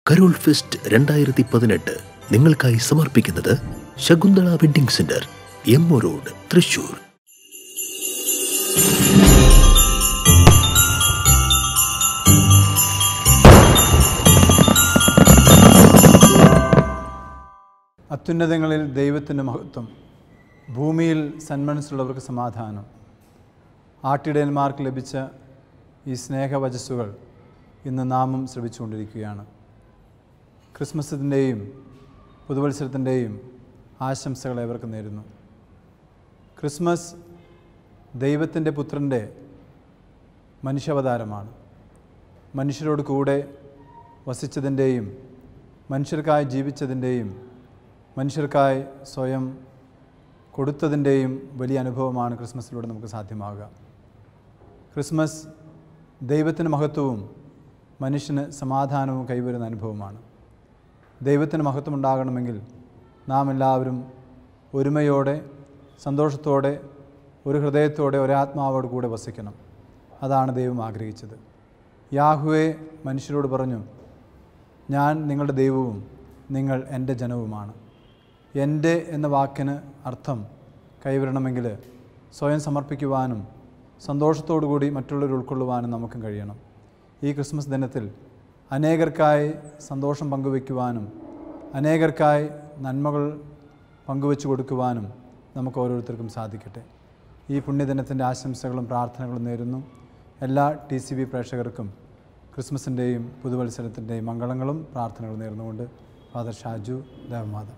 Carol fest രണ്ടായിരത്തി പതിനെട്ട് നിങ്ങൾക്കായി സമർപ്പിക്കുന്നത് Shakuntala wedding centre M O road Thrissur അത്യുന്നതങ്ങളിൽ ദൈവത്തിൻ്റെ മഹത്വം ഭൂമിയിൽ സന്മനസ്സുള്ളവർക്ക് സമാധാനം ആട്ടിടയന്മാർക്ക് ലഭിച്ച ഈ സ്നേഹവചസ്സുകൾ ഇന്ന് നാമം ശ്രവിച്ചുകൊണ്ടിരിക്കുകയാണ് ക്രിസ്മസിൻ്റെയും പുതുവത്സരത്തിൻ്റെയും ആശംസകൾ ഏവർക്ക് നേരുന്നു ക്രിസ്മസ് ദൈവത്തിൻ്റെ പുത്രൻ്റെ മനുഷ്യാവതാരമാണ് മനുഷ്യരോട് കൂടെ വസിച്ചതിൻ്റെയും മനുഷ്യർക്കായി ജീവിച്ചതിൻ്റെയും മനുഷ്യർക്കായി സ്വയം കൊടുത്തതിൻ്റെയും വലിയ അനുഭവമാണ് ക്രിസ്മസിലൂടെ നമുക്ക് സാധ്യമാകുക ക്രിസ്മസ് ദൈവത്തിന് മഹത്വവും മനുഷ്യന് സമാധാനവും കൈവരുന്ന അനുഭവമാണ് ദൈവത്തിന് മഹത്വം ഉണ്ടാകണമെങ്കിൽ നാം എല്ലാവരും ഒരുമയോടെ സന്തോഷത്തോടെ ഒരു ഹൃദയത്തോടെ ഒരാത്മാവോട് കൂടെ വസിക്കണം അതാണ് ദൈവം ആഗ്രഹിച്ചത് യാഹുവെ മനുഷ്യരോട് പറഞ്ഞു ഞാൻ നിങ്ങളുടെ ദൈവവും നിങ്ങൾ എൻ്റെ ജനവുമാണ് എൻ്റെ എന്ന വാക്കിന് അർത്ഥം കൈവരണമെങ്കിൽ സ്വയം സമർപ്പിക്കുവാനും സന്തോഷത്തോടു കൂടി മറ്റുള്ളവർ ഉൾക്കൊള്ളുവാനും നമുക്കും കഴിയണം ഈ ക്രിസ്മസ് ദിനത്തിൽ അനേകർക്കായി സന്തോഷം പങ്കുവയ്ക്കുവാനും അനേകർക്കായി നന്മകൾ പങ്കുവെച്ചു കൊടുക്കുവാനും നമുക്ക് ഓരോരുത്തർക്കും സാധിക്കട്ടെ ഈ പുണ്യദിനത്തിൻ്റെ ആശംസകളും പ്രാർത്ഥനകളും നേരുന്നു എല്ലാ ടി സി ബി പ്രേക്ഷകർക്കും ക്രിസ്മസിൻ്റെയും പുതുവത്സരത്തിൻ്റെയും മംഗളങ്ങളും പ്രാർത്ഥനകളും നേർന്നുകൊണ്ട് father Shaju Devamatha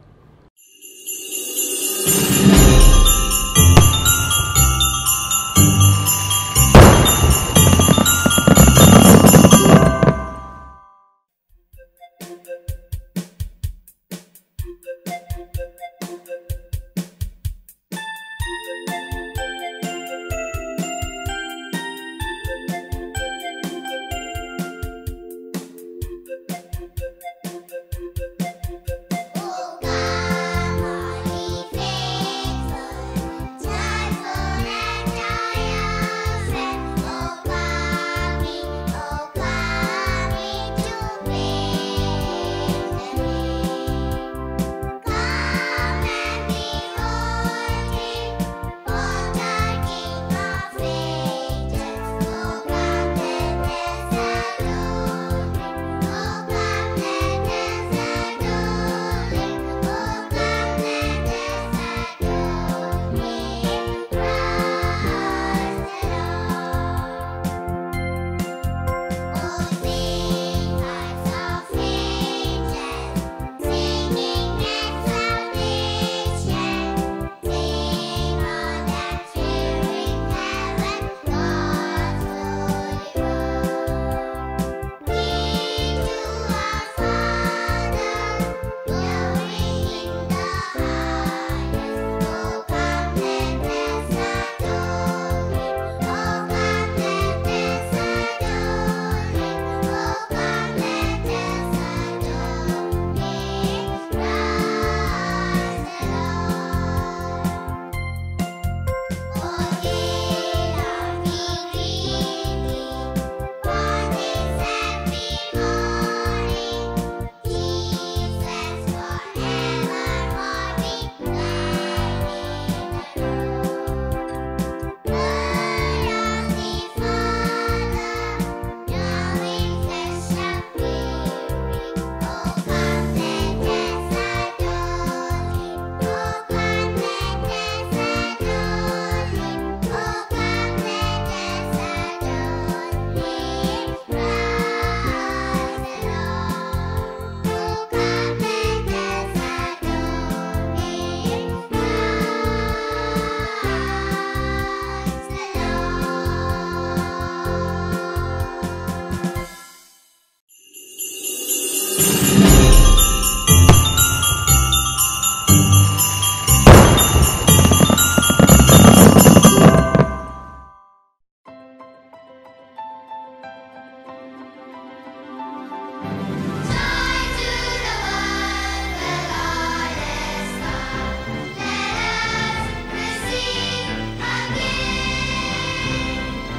Oh God, holy faithful, joyful and triumphant. Oh coming, oh coming to bring the King. Come and behold Him, born the King of Ages. Oh come, let us adore Him. Oh come, let us adore Him. Oh come, let us adore Him.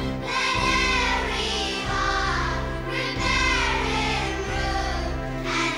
and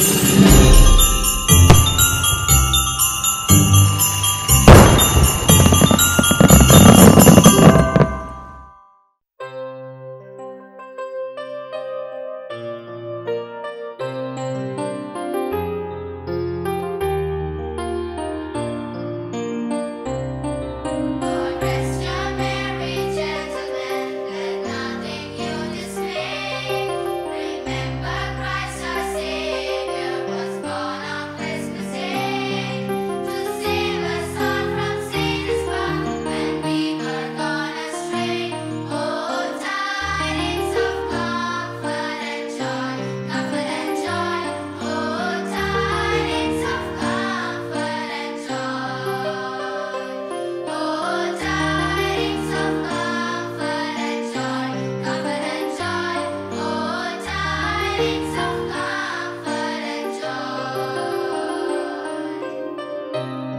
Rest your merry gentlemen, let nothing you dismay. Remember Christ our Savior was born on Christmas Day to save us all from Satan's power when we were gone astray. Oh, tidings of comfort and joy, comfort and joy. Oh, tidings of comfort and joy. Oh, tidings of comfort and joy, comfort and joy. Oh, tidings of comfort and joy.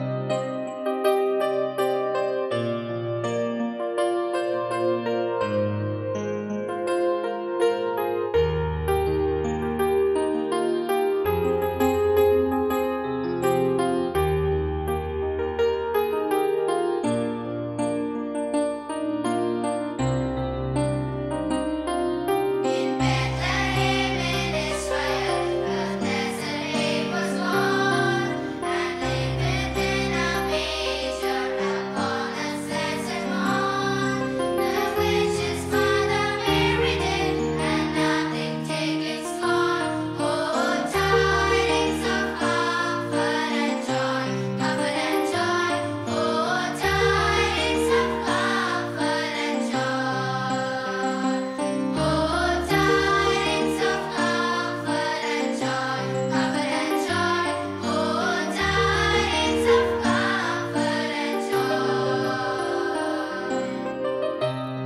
In Bethlehem in Israel, a Nazarene was born, and lived in a manger upon a desert lawn. The witch's mother Mary did, and nothing taking scorn. Oh, tidings of comfort and joy, comfort and joy. Oh, tidings of comfort and joy. Oh, tidings of comfort and joy, comfort and joy. Oh, tidings of comfort and joy.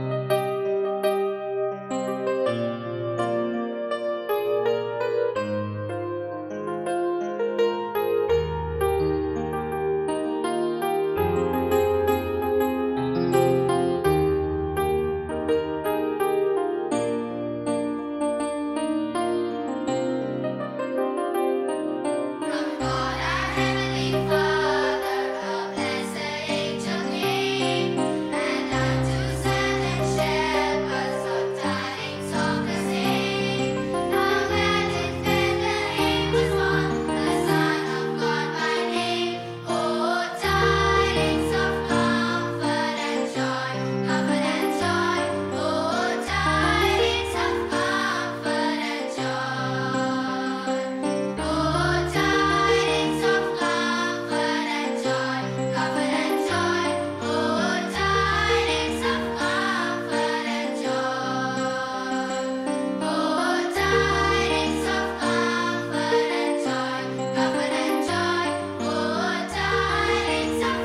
From God our heavenly Father, a blessed angel came, and unto certain shepherds of tidings of the same. How glad in Bethlehem was born the Son of God by name. Oh, tidings of comfort and joy, comfort and joy. Oh, tidings of comfort and joy. Oh, tidings of comfort and joy, comfort and joy. Oh, tidings of comfort and joy. Oh, tidings of comfort and joy, comfort and joy. Oh, tidings of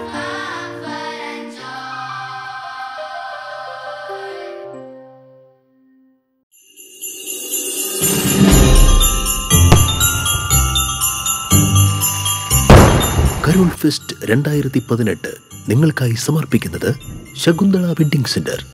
comfort and joy. Carol fest രണ്ടായിരത്തി പതിനെട്ട് നിങ്ങൾക്കായി സമർപ്പിക്കുന്നത് Shakuntala wedding centre